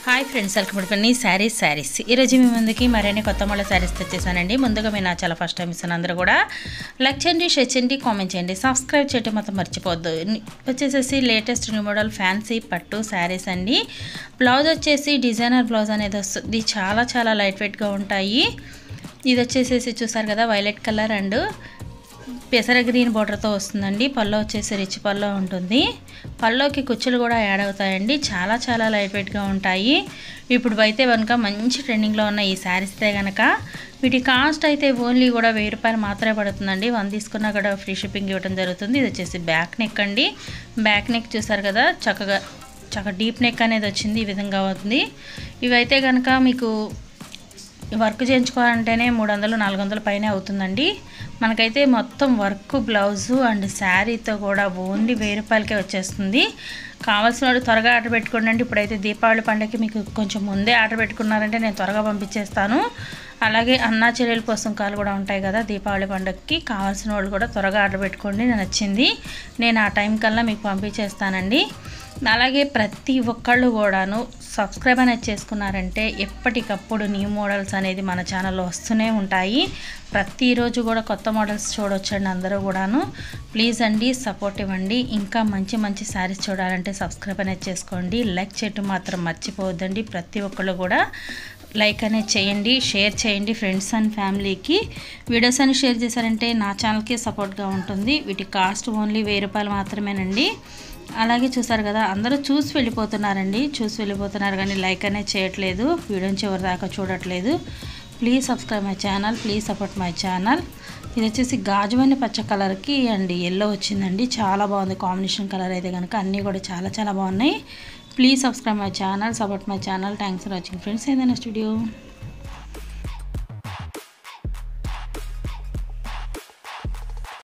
hi friends welcome పడుకుని శారీస్ శారీస్ ఈరోజు మీ ముందుకి మరిన్ని కొత్త మళ్ళీ శారీస్ తెచ్చేసానండి ముందుగా మీ నా చాలా ఫస్ట్ టైం ఇస్తాను అందరూ కూడా లైక్ చేయండి షేర్ చేయండి కామెంట్ చేయండి సబ్స్క్రైబ్ చేయడం మాత్రం మర్చిపోవద్దు ని- వచ్చేసేసి లేటెస్ట్ న్యూ మోడల్ ఫ్యాన్సీ పట్టు శారీస్ అండి బ్లౌజ్ వచ్చేసి డిజైనర్ బ్లౌజ్ అనేది వస్తుంది చాలా చాలా లైట్ వెయిట్గా ఉంటాయి ఇది వచ్చేసేసి చూసారు కదా వైలెట్ కలర్ అండ్ పెసర గ్రీన్ బార్డర్తో వస్తుందండి పళ్ళు వచ్చేసి రిచ్ పళ్ళు ఉంటుంది పళ్ళోకి కుచ్చులు కూడా యాడ్ అవుతాయండి చాలా చాలా లైట్ వెయిట్గా ఉంటాయి ఇప్పుడు అయితే కనుక మంచి ట్రెండింగ్లో ఉన్న ఈ శారీస్తే కనుక వీటి కాస్ట్ అయితే ఓన్లీ కూడా వెయ్యి రూపాయలు మాత్రమే పడుతుందండి వన్ తీసుకున్నా కూడా ఫ్రీ షిప్పింగ్ ఇవ్వడం జరుగుతుంది ఇది వచ్చేసి బ్యాక్ నెక్ అండి బ్యాక్ నెక్ చూసారు కదా చక్కగా చక్కగా డీప్ నెక్ అనేది వచ్చింది ఈ విధంగా అవుతుంది ఇవైతే కనుక మీకు వర్క్ చేయించుకోవాలంటేనే మూడు వందలు నాలుగు వందల పైనే అవుతుందండి మనకైతే మొత్తం వర్క్ బ్లౌజు అండ్ శారీతో కూడా ఓన్లీ వెయ్యి రూపాయలకే వచ్చేస్తుంది కావాల్సిన వాళ్ళు త్వరగా ఆర్డర్ పెట్టుకోండి అండి ఇప్పుడైతే దీపావళి పండగకి మీకు కొంచెం ముందే ఆర్డర్ పెట్టుకున్నారంటే నేను త్వరగా పంపించేస్తాను అలాగే అన్నా చెల్లెల కోసం కాలు కూడా ఉంటాయి కదా దీపావళి పండగకి కావాల్సిన వాళ్ళు కూడా త్వరగా ఆర్డర్ పెట్టుకోండి నేను నచ్చింది నేను ఆ టైం కల్లా మీకు పంపించేస్తానండి అలాగే ప్రతి ఒక్కళ్ళు కూడాను సబ్స్క్రైబ్ అనేది చేసుకున్నారంటే ఎప్పటికప్పుడు న్యూ మోడల్స్ అనేది మన ఛానల్లో వస్తూనే ఉంటాయి ప్రతిరోజు కూడా కొత్త మోడల్స్ చూడొచ్చండి అందరూ కూడాను ప్లీజ్ అండి సపోర్ట్ ఇవ్వండి ఇంకా మంచి మంచి శారీస్ చూడాలంటే సబ్స్క్రైబ్ అనేది చేసుకోండి లైక్ చేయటం మాత్రం మర్చిపోవద్దండి ప్రతి ఒక్కళ్ళు కూడా లైక్ అనేది చేయండి షేర్ చేయండి ఫ్రెండ్స్ అండ్ ఫ్యామిలీకి వీడియోస్ అని షేర్ చేశారంటే నా ఛానల్కి సపోర్ట్గా ఉంటుంది వీటి కాస్ట్ ఓన్లీ వెయ్యి రూపాయలు మాత్రమేనండి అలాగే చూసారు కదా అందరూ చూసి వెళ్ళిపోతున్నారండి చూసి వెళ్ళిపోతున్నారు కానీ లైక్ అనేది చేయట్లేదు వీడియోని చివరి దాకా చూడట్లేదు please subscribe my channel please support my channel ఇది వచ్చేసి గాజువని పచ్చ కలర్కి అండ్ ఎల్లో వచ్చిందండి చాలా బాగుంది కాంబినేషన్ కలర్ అయితే కనుక అన్నీ కూడా చాలా చాలా బాగున్నాయి please subscribe my channel support my channel thanks for watching friends ఏదైనా స్టూడియో